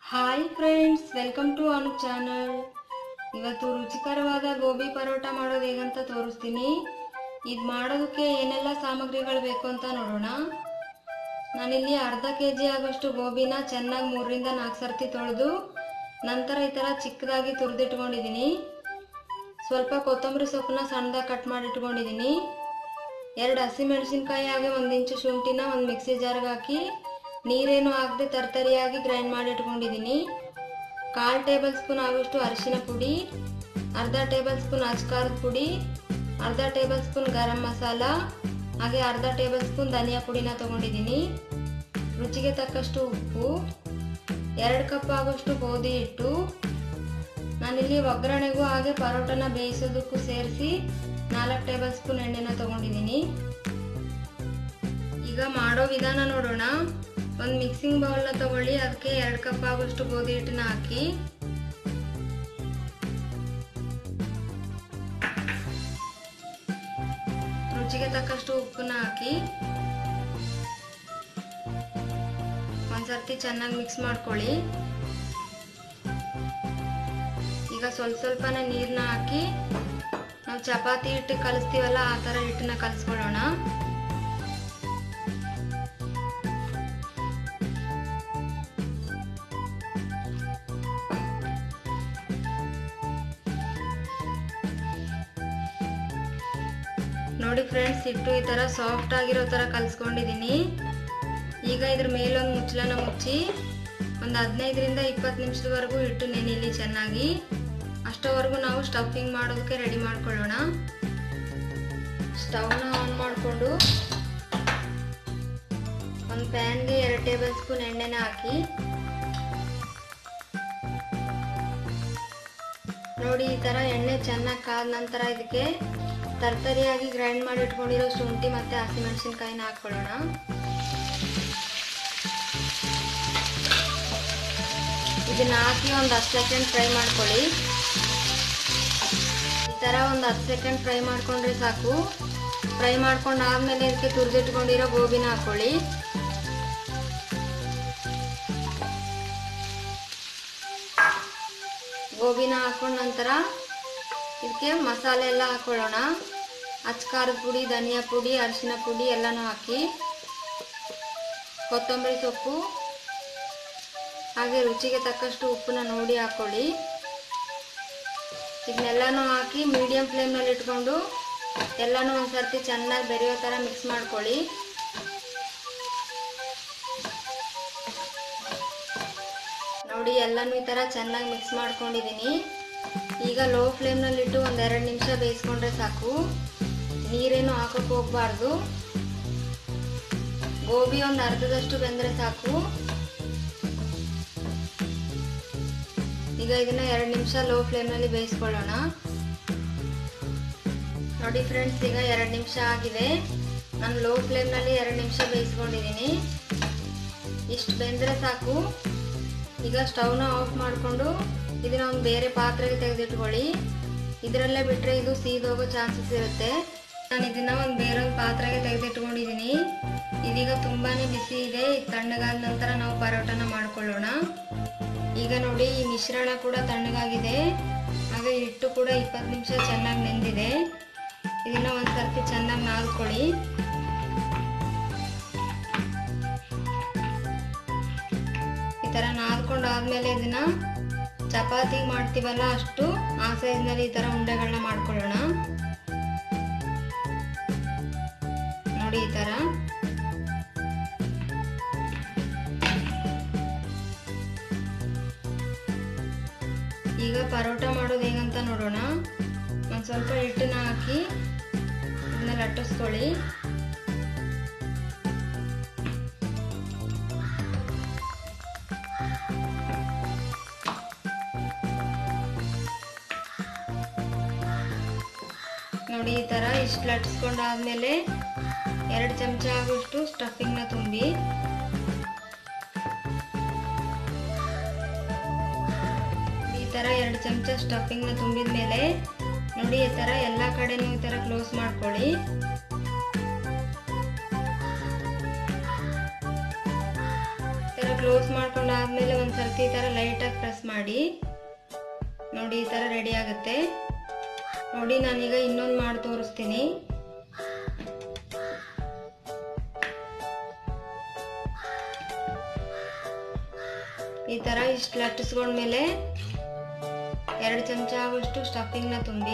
hi friends welcome to Anu channel ಇವತ್ತು ರುಚಿಕರವಾದ ಗೋಬಿ ಪರೋಟ ಮಾಡೋದು ಹೇಗಂತ ತೋರಿಸ್ತೀನಿ ಇದು ಮಾಡೋದಕ್ಕೆ ಏನೆಲ್ಲ ಸಾಮಗ್ರಿಗಳು ಬೇಕು ಅಂತ ನೋಡೋಣ ನಾನಿಲ್ಲಿ ಅರ್ಧ ಕೆ ಜಿ ಆಗೋಷ್ಟು ಗೋಬಿನ ಚೆನ್ನಾಗಿ ಮೂರರಿಂದ ನಾಲ್ಕು ಸರ್ತಿ ತೊಳೆದು ನಂತರ ಈ ಥರ ಚಿಕ್ಕದಾಗಿ ತುರಿದಿಟ್ಕೊಂಡಿದ್ದೀನಿ ಸ್ವಲ್ಪ ಕೊತ್ತಂಬರಿ ಸೊಪ್ಪನ್ನ ಸಣ್ಣದಾಗಿ ಕಟ್ ಮಾಡಿ ಇಟ್ಕೊಂಡಿದ್ದೀನಿ ಎರಡು ಹಸಿಮೆಣಸಿನ್ಕಾಯಿ ಹಾಗೆ ಒಂದು ಇಂಚು ಶುಂಠಿನ ಒಂದು ಮಿಕ್ಸಿ ಜಾರ್ಗೆ ಹಾಕಿ ನೀರೇನು ಹಾಕದೆ ತರ್ತರಿಯಾಗಿ ಗ್ರೈಂಡ್ ಮಾಡಿ ಇಟ್ಕೊಂಡಿದ್ದೀನಿ ಕಾಲು ಟೇಬಲ್ ಸ್ಪೂನ್ ಆಗೋಷ್ಟು ಅರಿಶಿನ ಪುಡಿ ಅರ್ಧ ಟೇಬಲ್ ಸ್ಪೂನ್ ಅಚ್ಕಾರದ ಪುಡಿ ಅರ್ಧ ಟೇಬಲ್ ಸ್ಪೂನ್ ಗರಂ ಮಸಾಲ ಹಾಗೆ ಅರ್ಧ ಟೇಬಲ್ ಸ್ಪೂನ್ ಧನಿಯಾ ಪುಡಿನ ತೊಗೊಂಡಿದ್ದೀನಿ ರುಚಿಗೆ ತಕ್ಕಷ್ಟು ಉಪ್ಪು ಎರಡು ಕಪ್ ಆಗೋಷ್ಟು ಗೋಧಿ ಹಿಟ್ಟು ನಾನಿಲ್ಲಿ ಒಗ್ಗರಣೆಗೂ ಹಾಗೆ ಪರೋಟನ ಬೇಯಿಸೋದಕ್ಕೂ ಸೇರಿಸಿ ನಾಲ್ಕು ಟೇಬಲ್ ಸ್ಪೂನ್ ಎಣ್ಣೆನ ತೊಗೊಂಡಿದ್ದೀನಿ ಈಗ ಮಾಡೋ ವಿಧಾನ ನೋಡೋಣ ಒಂದು ಮಿಕ್ಸಿಂಗ್ ಬೌಲ್ನ ತಗೊಳ್ಳಿ ಅದಕ್ಕೆ ಎರಡು ಕಪ್ ಆಗೋಷ್ಟು ಗೋಧಿ ಹಿಟ್ಟನ್ನ ಹಾಕಿ ರುಚಿಗೆ ತಕ್ಕಷ್ಟು ಉಪ್ಪನ್ನ ಹಾಕಿ ಒಂದ್ಸರ್ತಿ ಚೆನ್ನಾಗಿ ಮಿಕ್ಸ್ ಮಾಡ್ಕೊಳ್ಳಿ ಈಗ ಸ್ವಲ್ಪ ಸ್ವಲ್ಪನೇ ನೀರನ್ನ ಹಾಕಿ ನಾವು ಚಪಾತಿ ಹಿಟ್ಟು ಕಲಿಸ್ತೀವಲ್ಲ ಆ ಥರ ಹಿಟ್ಟನ್ನ ಕಲಿಸ್ಕೊಳ್ಳೋಣ ನೋಡಿ ಫ್ರೆಂಡ್ಸ್ ಹಿಟ್ಟು ಈ ಥರ ಸಾಫ್ಟ್ ಆಗಿರೋ ಥರ ಕಲಿಸ್ಕೊಂಡಿದ್ದೀನಿ ಈಗ ಇದ್ರ ಮೇಲೊಂದು ಮುಚ್ಚಳನ ಮುಚ್ಚಿ ಒಂದು ಹದಿನೈದರಿಂದ ಇಪ್ಪತ್ತು ನಿಮಿಷದವರೆಗೂ ಹಿಟ್ಟು ನೆನೆಯಲಿ ಚೆನ್ನಾಗಿ ಅಷ್ಟವರೆಗೂ ನಾವು ಸ್ಟಫಿಂಗ್ ಮಾಡೋದಕ್ಕೆ ರೆಡಿ ಮಾಡ್ಕೊಳ್ಳೋಣ ಸ್ಟವ್ನ ಆನ್ ಮಾಡಿಕೊಂಡು ಒಂದು ಪ್ಯಾನ್ಗೆ ಎರಡು ಟೇಬಲ್ ಸ್ಪೂನ್ ಎಣ್ಣೆನ ಹಾಕಿ ನೋಡಿ ಈ ಥರ ಎಣ್ಣೆ ಚೆನ್ನಾಗಿ ಕಾದ ನಂತರ ಇದಕ್ಕೆ ತರ್ತರಿಯಾಗಿ ಗ್ರೈಂಡ್ ಮಾಡಿ ಇಟ್ಕೊಂಡಿರೋ ಶುಂಠಿ ಮತ್ತು ಹಸಿಮೆಣಸಿನ್ಕಾಯಿನ ಹಾಕ್ಕೊಳ್ಳೋಣ ಇದನ್ನ ಹಾಕಿ ಒಂದು ಹತ್ತು ಸೆಕೆಂಡ್ ಫ್ರೈ ಮಾಡ್ಕೊಳ್ಳಿ ಈ ಥರ ಒಂದು ಹತ್ತು ಸೆಕೆಂಡ್ ಫ್ರೈ ಮಾಡ್ಕೊಂಡ್ರೆ ಸಾಕು ಫ್ರೈ ಮಾಡ್ಕೊಂಡು ಆದಮೇಲೆ ಇದಕ್ಕೆ ತುರಿದಿಟ್ಕೊಂಡಿರೋ ಗೋಬಿನ ಹಾಕ್ಕೊಳ್ಳಿ ಗೋಬಿನ ಹಾಕೊಂಡ ನಂತರ ಇದಕ್ಕೆ ಮಸಾಲೆ ಎಲ್ಲ ಹಾಕೊಳ್ಳೋಣ ಅಚ್ಕಾರದ ಪುಡಿ ಧನಿಯಾ ಪುಡಿ ಅರಿಶಿನ ಪುಡಿ ಎಲ್ಲನೂ ಹಾಕಿ ಕೊತ್ತಂಬರಿ ಸೊಪ್ಪು ಹಾಗೆ ರುಚಿಗೆ ತಕ್ಕಷ್ಟು ಉಪ್ಪನ್ನ ನೋಡಿ ಹಾಕೊಳ್ಳಿ ಇದನ್ನೆಲ್ಲನೂ ಹಾಕಿ ಮೀಡಿಯಂ ಫ್ಲೇಮ್ನಲ್ಲಿ ಇಟ್ಕೊಂಡು ಎಲ್ಲನೂ ಒಂದು ಸರ್ತಿ ಚೆನ್ನಾಗಿ ಬೆರೆಯೋ ಥರ ಮಿಕ್ಸ್ ಮಾಡ್ಕೊಳ್ಳಿ ನೋಡಿ ಎಲ್ಲನೂ ಈ ಥರ ಚೆನ್ನಾಗಿ ಮಿಕ್ಸ್ ಮಾಡ್ಕೊಂಡಿದ್ದೀನಿ ಈಗ ಲೋ ಫ್ಲೇಮ್ನಲ್ಲಿಟ್ಟು ಒಂದು ಎರಡು ನಿಮಿಷ ಬೇಯಿಸ್ಕೊಂಡ್ರೆ ಸಾಕು ನೀರೇನು ಹಾಕೋಕೆ ಹೋಗಬಾರ್ದು ಗೋಬಿ ಒಂದು ಅರ್ಧದಷ್ಟು ಬೆಂದರೆ ಸಾಕು ಈಗ ಇದನ್ನ ಎರಡು ನಿಮಿಷ ಲೋ ಫ್ಲೇಮ್ನಲ್ಲಿ ಬೇಯಿಸ್ಕೊಳ್ಳೋಣ ನೋಡಿ ಫ್ರೆಂಡ್ಸ್ ಈಗ ಎರಡು ನಿಮಿಷ ಆಗಿದೆ ನಾನು ಲೋ ಫ್ಲೇಮ್ನಲ್ಲಿ ಎರಡು ನಿಮಿಷ ಬೇಯಿಸ್ಕೊಂಡಿದ್ದೀನಿ ಇಷ್ಟು ಬೆಂದರೆ ಸಾಕು ಈಗ ಸ್ಟವ್ನ ಆಫ್ ಮಾಡಿಕೊಂಡು ಇದನ್ನ ಒಂದು ಬೇರೆ ಪಾತ್ರೆಗೆ ತೆಗೆದಿಟ್ಕೊಳ್ಳಿ ಇದರಲ್ಲೇ ಬಿಟ್ಟರೆ ಇದು ಸೀದೋಗೋ ಚಾನ್ಸಸ್ ಇರುತ್ತೆ ನಾನು ಇದನ್ನ ಒಂದು ಬೇರೊಂದು ಪಾತ್ರೆಗೆ ತೆಗೆದಿಟ್ಕೊಂಡಿದ್ದೀನಿ ಇದೀಗ ತುಂಬಾ ಬಿಸಿ ಇದೆ ತಣ್ಣಗಾದ ನಂತರ ನಾವು ಪರೋಟನ ಮಾಡ್ಕೊಳ್ಳೋಣ ಈಗ ನೋಡಿ ಈ ಮಿಶ್ರಣ ಕೂಡ ತಣ್ಣಗಾಗಿದೆ ಹಾಗೆ ಹಿಟ್ಟು ಕೂಡ ಇಪ್ಪತ್ತು ನಿಮಿಷ ಚೆನ್ನಾಗಿ ನೆಂದಿದೆ ಇದನ್ನ ಒಂದು ಸರ್ತಿ ಚೆನ್ನಾಗಿ ನಾದ್ಕೊಳ್ಳಿ ಈ ಥರ ನಾದ್ಕೊಂಡು ಆದಮೇಲೆ ಇದನ್ನ ಚಪಾತಿ ಮಾಡ್ತೀವಲ್ಲ ಅಷ್ಟು ಆ ಸೈಜ್ನಲ್ಲಿ ಈ ಥರ ಉಂಡೆಗಳನ್ನ ಮಾಡ್ಕೊಳ್ಳೋಣ ನೋಡಿ ಈ ಥರ ಈಗ ಪರೋಟ ಮಾಡೋದು ಹೇಗಂತ ನೋಡೋಣ ಒಂದು ಸ್ವಲ್ಪ ಹಿಟ್ಟನ್ನ ಹಾಕಿ ಇದನ್ನ ಲಟ್ಟಿಸ್ಕೊಳ್ಳಿ ನೋಡಿ ಈ ಥರ ಇಷ್ಟು ಲಟ್ಟಿಸ್ಕೊಂಡಾದ್ಮೇಲೆ ಎರಡು ಚಮಚ ಆಗೋಷ್ಟು ಸ್ಟಫಿಂಗ್ನ ತುಂಬಿ ಈ ಥರ ಎರಡು ಚಮಚ ಸ್ಟಫಿಂಗ್ನ ತುಂಬಿದ ಮೇಲೆ ನೋಡಿ ಈ ಥರ ಎಲ್ಲ ಕಡೆನೂ ಈ ಥರ ಕ್ಲೋಸ್ ಮಾಡ್ಕೊಳ್ಳಿ ಈ ಥರ ಕ್ಲೋಸ್ ಮಾಡ್ಕೊಂಡು ಆದಮೇಲೆ ಒಂದು ಸರ್ತಿ ಈ ಥರ ಲೈಟ್ ಮಾಡಿ ನೋಡಿ ಈ ಥರ ರೆಡಿ ಆಗುತ್ತೆ ನೋಡಿ ನಾನೀಗ ಇನ್ನೊಂದು ಮಾಡಿ ತೋರಿಸ್ತೀನಿ ಈ ಥರ ಇಷ್ಟು ಲಟ್ಟಿಸ್ಕೊಂಡ್ಮೇಲೆ ಎರಡು ಚಮಚ ಆಗುವಷ್ಟು ಸ್ಟಫಿಂಗ್ನ ತುಂಬಿ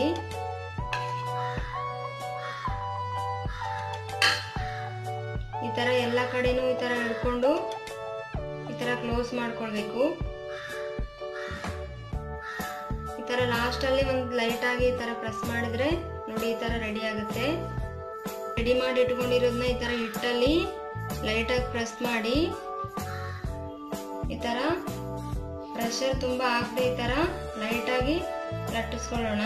ಈ ಥರ ಎಲ್ಲ ಕಡೆನೂ ಈ ಥರ ಹಿಡ್ಕೊಂಡು ಈ ಥರ ಕ್ಲೋಸ್ ಮಾಡ್ಕೊಳ್ಬೇಕು ಈ ಥರ ಲಾಸ್ಟಲ್ಲಿ ಒಂದು ಲೈಟಾಗಿ ಈ ಥರ ಪ್ರೆಸ್ ಮಾಡಿದ್ರೆ ನೋಡಿ ಈ ಥರ ರೆಡಿ ಆಗುತ್ತೆ ರೆಡಿ ಮಾಡಿ ಇಟ್ಕೊಂಡಿರೋದನ್ನ ಈ ಥರ ಹಿಟ್ಟಲ್ಲಿ ಲೈಟಾಗಿ ಪ್ರೆಸ್ ಮಾಡಿ ಈ ಥರ ಪ್ರೆಷರ್ ತುಂಬ ಆಗದೆ ಈ ಥರ ಲೈಟಾಗಿ ಲಟ್ಟಿಸ್ಕೊಳ್ಳೋಣ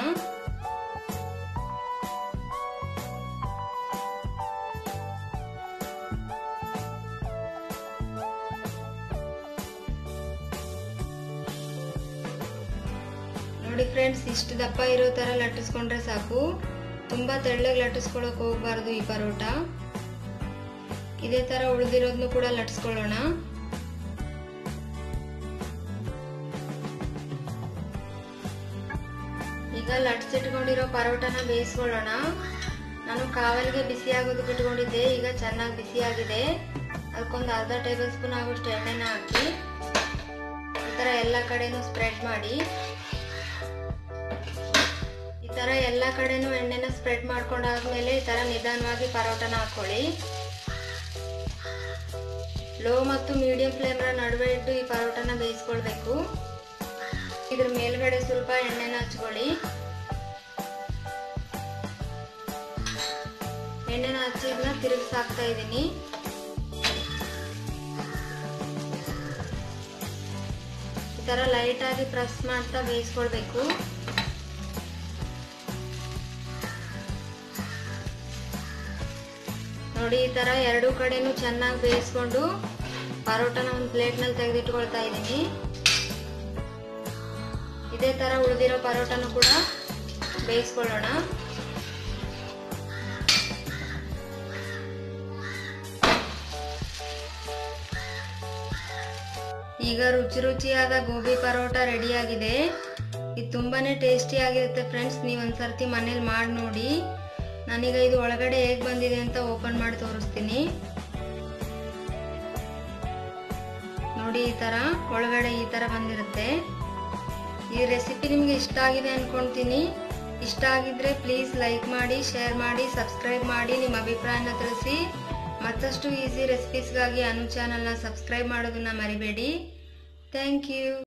ನೋಡಿ ಫ್ರೆಂಡ್ಸ್ ಇಷ್ಟು ದಪ್ಪ ಇರೋ ಥರ ಲಟ್ಟಿಸ್ಕೊಂಡ್ರೆ ಸಾಕು ತುಂಬ ತೆಳ್ಳಗೆ ಲಟ್ಟಿಸ್ಕೊಳಕ್ ಹೋಗ್ಬಾರ್ದು ಈ ಪರೋಟ ಇದೇ ಥರ ಉಳಿದಿರೋದನ್ನು ಕೂಡ ಲಟ್ಟಿಸ್ಕೊಳ್ಳೋಣ ಈಗ ಲಟ್ಸಿಟ್ಕೊಂಡಿರೋ ಪರೋಟನ ಬೇಯಿಸ್ಕೊಳ್ಳೋಣ ನಾನು ಕಾವಲಿಗೆ ಬಿಸಿ ಆಗೋದಕ್ಕೆ ಇಟ್ಕೊಂಡಿದ್ದೆ ಈಗ ಚೆನ್ನಾಗಿ ಬಿಸಿ ಆಗಿದೆ ಅದಕ್ಕೊಂದು ಅರ್ಧ ಟೇಬಲ್ ಸ್ಪೂನ್ ಆಗೋಷ್ಟು ಎಣ್ಣೆನ ಹಾಕಿ ಈ ಥರ ಎಲ್ಲ ಕಡೆನೂ ಸ್ಪ್ರೆಡ್ ಮಾಡಿ ಈ ಥರ ಎಲ್ಲ ಕಡೆನೂ ಎಣ್ಣೆನ ಸ್ಪ್ರೆಡ್ ಮಾಡ್ಕೊಂಡಾದ್ಮೇಲೆ ಈ ಥರ ನಿಧಾನವಾಗಿ ಪರೋಟನ ಹಾಕೊಳ್ಳಿ ಲೋ ಮತ್ತು ಮೀಡಿಯಂ ಫ್ಲೇಮ್ನ ನಡುವೆ ಇಟ್ಟು ಈ ಪರೋಟನ ಬೇಯಿಸ್ಕೊಳ್ಬೇಕು ಇದ್ರ ಮೇಲ್ಗಡೆ ಸ್ವಲ್ಪ ಎಣ್ಣೆನ ಹಚ್ಕೊಳ್ಳಿ ಎಣ್ಣೆನ ಹಚ್ಚಿದ್ನ ತಿರುಗಿಸಿ ಹಾಕ್ತಾ ಇದ್ದೀನಿ ಈ ತರ ಲೈಟ್ ಆಗಿ ಪ್ರೆಸ್ ಮಾಡ್ತಾ ಬೇಯಿಸ್ಕೊಳ್ಬೇಕು ನೋಡಿ ಈ ತರ ಎರಡೂ ಕಡೆನೂ ಚೆನ್ನಾಗಿ ಬೇಯಿಸ್ಕೊಂಡು ಪರೋಟನ ಒಂದು ಪ್ಲೇಟ್ನಲ್ಲಿ ತೆಗೆದಿಟ್ಕೊಳ್ತಾ ಇದ್ದೀನಿ ಇದೇ ತರ ಉಳಿದಿರೋ ಪರೋಟನು ಕೂಡ ಬೇಯಿಸ್ಕೊಳ್ಳೋಣ ಈಗ ರುಚಿ ರುಚಿಯಾದ ಗೋಬಿ ಪರೋಟ ರೆಡಿಯಾಗಿದೆ ಇದು ತುಂಬಾನೇ ಟೇಸ್ಟಿ ಆಗಿರುತ್ತೆ ಫ್ರೆಂಡ್ಸ್ ನೀವು ಒಂದ್ಸರ್ತಿ ಮನೇಲಿ ಮಾಡಿ ನೋಡಿ ನಾನೀಗ ಇದು ಒಳಗಡೆ ಹೇಗೆ ಬಂದಿದೆ ಅಂತ ಓಪನ್ ಮಾಡಿ ತೋರಿಸ್ತೀನಿ ನೋಡಿ ಈ ತರ ಒಳಗಡೆ ಈ ತರ ಬಂದಿರುತ್ತೆ ಈ ರೆಸಿಪಿ ನಿಮಗೆ ಇಷ್ಟ ಆಗಿದೆ ಅನ್ಕೊಂತೀನಿ ಇಷ್ಟ ಆಗಿದ್ರೆ ಪ್ಲೀಸ್ ಲೈಕ್ ಮಾಡಿ ಶೇರ್ ಮಾಡಿ ಸಬ್ಸ್ಕ್ರೈಬ್ ಮಾಡಿ ನಿಮ್ಮ ಅಭಿಪ್ರಾಯನ ತಿಳಿಸಿ ಮತ್ತಷ್ಟು ಈಸಿ ರೆಸಿಪೀಸ್ಗಾಗಿ ಅನು ಚಾನಲ್ನ ಸಬ್ಸ್ಕ್ರೈಬ್ ಮಾಡೋದನ್ನ ಮರಿಬೇಡಿ ಥ್ಯಾಂಕ್ ಯು